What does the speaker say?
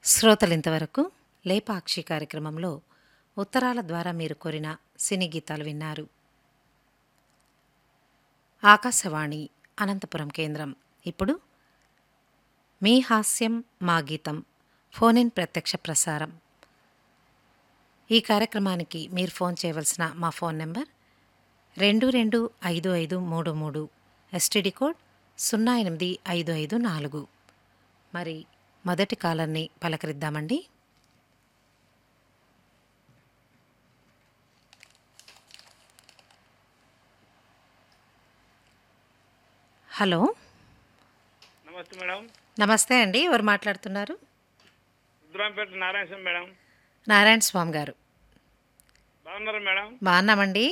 శ్రోతలు ఇంతవరకు లేపాక్షి కార్యక్రమంలో ఉత్తరాల ద్వారా మీరు కోరిన సినీ గీతాలు విన్నారు ఆకాశవాణి అనంతపురం కేంద్రం ఇప్పుడు మీ హాస్యం మా గీతం ఫోన్ ఇన్ ప్రత్యక్ష ప్రసారం ఈ కార్యక్రమానికి మీరు ఫోన్ చేయవలసిన మా ఫోన్ నెంబర్ రెండు రెండు ఐదు ఐదు మూడు మూడు ఎస్టీడీ కోడ్ సున్నా ఎనిమిది ఐదు ఐదు నాలుగు మరి మొదటి కాలర్ని పలకరిద్దామండి హలో నమస్తే మేడం నమస్తే అండి ఎవరు మాట్లాడుతున్నారు రుద్రాంపేట నారాయణ స్వామి మేడం నారాయణ స్వామి గారు బాగున్నారా మేడం బాగున్నామండి